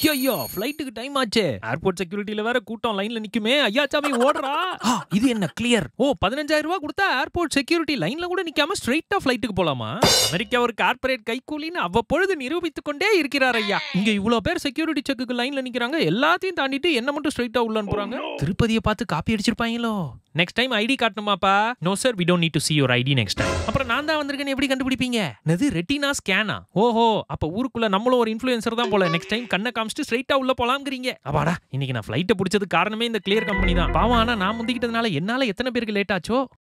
ஐயோ ஃப்ளைட்டுக்கு டைம் ஆச்சே ஏர்போர்ட் செக்யூரிட்டில வேற கூட்டம் லைன்ல நிக்குமே ஐயா சாமி ஓடுறா ஆ, இது என்ன கிளியர் ஓ பதினஞ்சாயிரம் ரூபாய் கொடுத்தா ஏர்போர்ட் செக்யூரிட்டி லைன்ல கூட நிக்காம ஸ்ட்ரைட்டா ஃப்ளைட்டுக்கு போலாமா அமெரிக்கா ஒரு கார்ப்பரேட் கைக்கூலின்னு அவ்வப்பொழுது நிரூபித்துக் கொண்டே இருக்கிறார் ஐயா இங்க இவ்வளவு பேர் செக்யூரிட்டி செக்குக்கு லைன்ல நிக்கிறாங்க எல்லாத்தையும் தாண்டிட்டு என்ன மட்டும் ஸ்ட்ரைட்டா உள்ள அனுப்புறாங்க திருப்பதியை பார்த்து காப்பி அடிச்சிருப்பாங்களோ நெக்ஸ்ட் டைம் ஐடி காட்டணுமாப்பா no sir we don't need to see your ID next time அப்புறம் நான் தான் வந்திருக்கேன்னு எப்படி கண்டுபிடிப்பீங்க என்னது ரெட்டினா ஸ்கேனா ஓஹோ அப்ப ஊருக்குள்ள நம்மளும் ஒரு இன்ஃப்ளூயன்சர் தான் போல நெக்ஸ்ட் டைம் கண்ணை காமிச்சிட்டு ஸ்ட்ரைட்டா உள்ள போலாம்ங்கிறீங்க அப்பாடா இன்னைக்கு நான் ஃப்ளைட்டை பிடிச்சது காரணமே இந்த கிளியர் கம்பெனி தான் பாவம் ஆனா நான் முந்திக்கிட்டதுனால என்னால எத்தனை பேருக்கு லேட் ஆச்சோ